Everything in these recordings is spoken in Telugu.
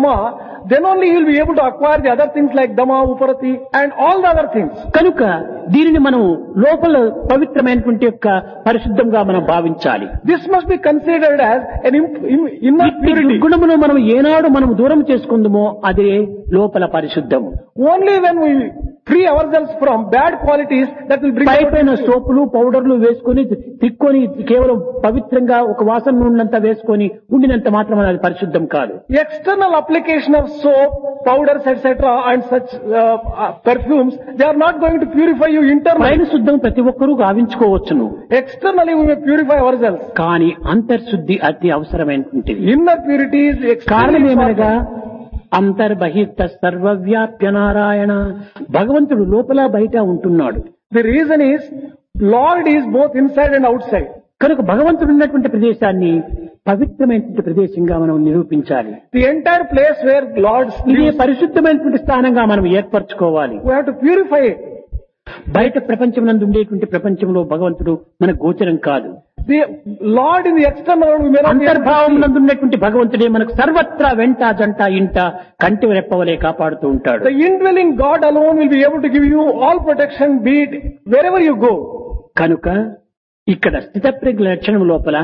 dhamma, then only he will be able to acquire the other things like dhamma, uparati and all the other things. కనుక దీనిని మనం లోపల పవిత్రమైనటువంటి యొక్క పరిశుద్ధంగా మనం భావించాలి This must be considered as an im- im- inner ఇట్టి purity. దుర్గుణమును మనం ఏనాడు మనం దూరం చేసుకుందామో అదే లోపల పరిశుద్ధము Only when we free ourselves from bad qualities that will bring pi about పైన సోపులు పౌడర్లు వేసుకొని తిక్కొని కేవలం పవిత్రంగా ఒక వాసన నూనెంతా వేసుకొని ఉండినంత మాత్రం అది పరిశుద్ధం కాదు external application of soap, powders, etc. and such uh, uh, perfumes, they are not going to purify you internally. పైన శుద్ధం ప్రతి ఒక్కరూ గావించుకోవచ్చును Externally we may purify ourselves. కానీ అంతర్శుద్ధి అతి అవసరమైనటువంటిది Inner purity is కారణం extremely ఏమనగా important. అంతర్బహిర్త సర్వవ్యాప్య నారాయణ భగవంతుడు లోపల బయట ఉంటున్నాడు The reason is Lord is both inside and outside. కనుక భగవంతుడు ఉన్నటువంటి ప్రదేశాన్ని పవిత్రమైనటువంటి ప్రదేశంగా మనం నిరూపించాలి The entire place where Lord ఇదే lives, పరిశుద్ధమైనటువంటి స్థానంగా మనం ఏర్పరచుకోవాలి we have to purify it. బయట ప్రపంచం నందు ఉండేటువంటి ప్రపంచంలో భగవంతుడు మన గోచరం కాదు The Lord in the external world we may not be able to అంతర్భావం see. నందు ఉన్నటువంటి భగవంతుడే మనకు సర్వత్రా వెంట జంట ఇంట కంటి రెప్పవలే కాపాడుతూ ఉంటాడు The indwelling God alone will be able to give you all protection, be it wherever you go. కనుక ఇక్కడ స్థితప్రజ్ఞ లక్షణం లోపల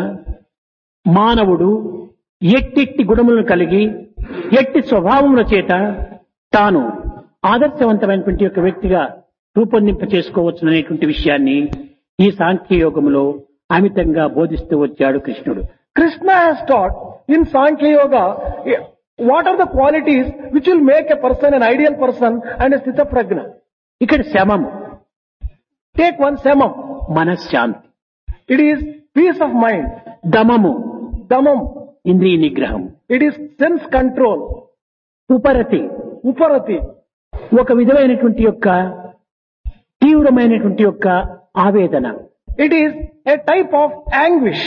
మానవుడు ఎట్టిట్టి గుణములను కలిగి ఎట్టి స్వభావముల చేత తాను ఆదర్శవంతమైనటువంటి యొక్క వ్యక్తిగా రూపొందింప చేసుకోవచ్చు అనేటువంటి విషయాన్ని ఈ సాంఖ్యయోగములో అమితంగా బోధిస్తూ వచ్చాడు కృష్ణుడు Krishna has taught in Sankhya Yoga eh, what are the qualities which will make a person an ideal person and a Sthita Prajna. ఇక్కడ శమము Take one samam. మనశ్శాంతి It is peace of mind. దమము Damam. ఇంద్రియ నిగ్రహం It is sense control. ఉపరతి Uparati. ఒక విధమైనటువంటి యొక్క తీవ్రమైనటువంటి యొక్క ఆవేదన It is a type of anguish.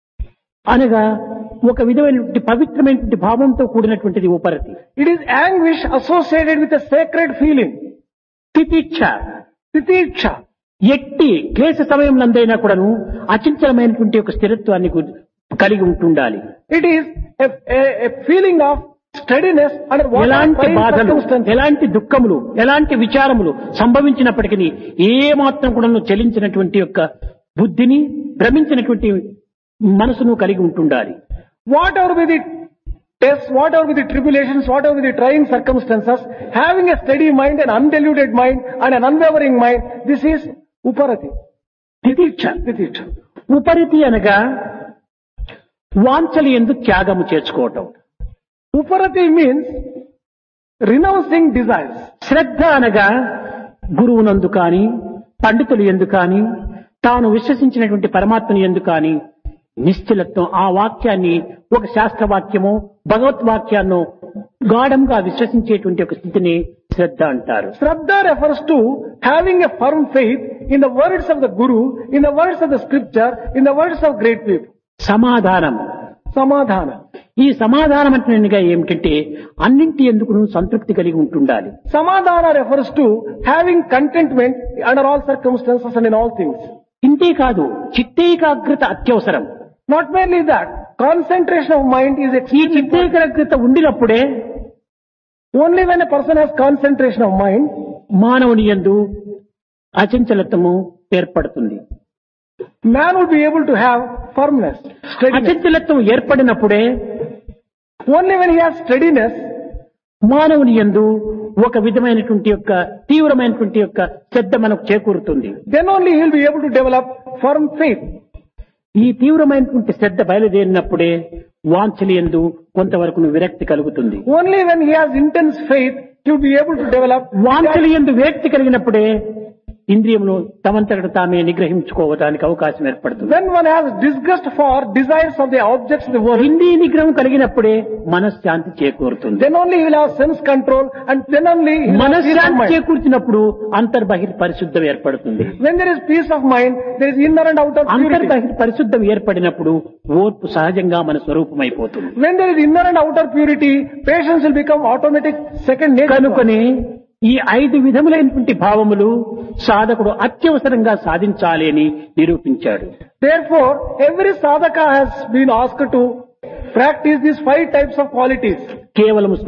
అనగా ఒక విధమైనటువంటి పవిత్రమైనటువంటి భావంతో కూడినటువంటిది ఉపరతి It is anguish associated with a sacred feeling. తితిక్ష Titiksha. ఎట్టి క్లేశ సమయంలో కూడాను అచంచలమైనటువంటి ఒక స్థిరత్వాన్ని గు- కలిగి ఉంటుండాలి It is a, a, a feeling of steadiness under what ఎలాంటి బాధలు circumstances. ఎలాంటి దుఃఖములు ఎలాంటి విచారములు సంభవించినప్పటికీ ఏ మాత్రం కూడా చెలించినటువంటి యొక్క బుద్ధిని భ్రమించినటువంటి మనసును కలిగి ఉంటుండాలి Whatever be the tests, whatever be the tribulations, whatever be the trying circumstances, having a steady mind, an undiluted mind, and an unwavering mind, this is uparati. తితిక్ష Titiksha. ఉపరితి అనగా వాంఛలు ఎందు త్యాగము చేర్చుకోవటం Uparati means renouncing desires. శ్రద్ధ అనగా గురువునందు కాని పండితులు ఎందు కాని తాను విశ్వసించినటువంటి పరమాత్మని ఎందు కాని నిశ్చలత్వం ఆ వాక్యాన్ని ఒక శాస్త్ర వాక్యమో భగవత్ వాక్యాన్నో గాఢంగా విశ్వసించేటువంటి ఒక స్థితిని శ్రద్ధ అంటారు Shraddha refers to having a firm faith in the words of the Guru, in the words of the scripture, in the words of great people. సమాధానం Samadhana. ఈ సమాధానం అంటే ఏమిటంటే అన్నింటి ఎందుకు సంతృప్తి కలిగి ఉంటుండాలి Samadhana refers to having contentment under all circumstances and in all things. ఇంతే కాదు చిత్తేకాగ్రత అత్యవసరం Not merely that, concentration of mind is ఈ extremely important. చిత్తేకాగ్రత ఉండినప్పుడే Only when a person has concentration of mind, మానవుని యందు అచంచలత్వము ఏర్పడుతుంది man will be able to have firmness, steadiness. అచంచలత్వం ఏర్పడినప్పుడే Only when he has steadiness, మానవుని యందు ఒక విధమైనటువంటి యొక్క తీవ్రమైనటువంటి యొక్క శ్రద్ధ మనకు చేకూరుతుంది then only he will be able to develop firm faith. ఈ తీవ్రమైనటువంటి శ్రద్ధ బయలుదేరినప్పుడే వాంఛలి ఎందు కొంతవరకు విరక్తి కలుగుతుంది Only when he has intense faith, he will be able to develop వాంఛలి ఎందు విరక్తి కలిగినప్పుడే ఇంద్రియములు తమంతట తామే నిగ్రహించుకోవడానికి అవకాశం ఏర్పడుతుంది When one has disgust for desires of the objects in the world, ఇంద్రియ నిగ్రహం కలిగినప్పుడే మనశ్శాంతి చేకూరుతుంది then only he will have sense control and then only he will have peace of మనశ్శాంతి mind. చేకూర్చినప్పుడు అంతర్బహిర్ పరిశుద్ధం ఏర్పడుతుంది When there is peace of mind, there is inner and outer purity. అంతర్బహిర్ పరిశుద్ధం ఏర్పడినప్పుడు ఓర్పు సహజంగా మన స్వరూపమైపోతుంది When there is inner and outer purity, patience will become automatic second nature. కనుకనే ఈ ఐదు విధములైనటువంటి భావములు సాధకుడు అత్యవసరంగా సాధించాలి అని నిరూపించాడు Therefore, every sadhaka has been asked to practice these five types of qualities. కేవలం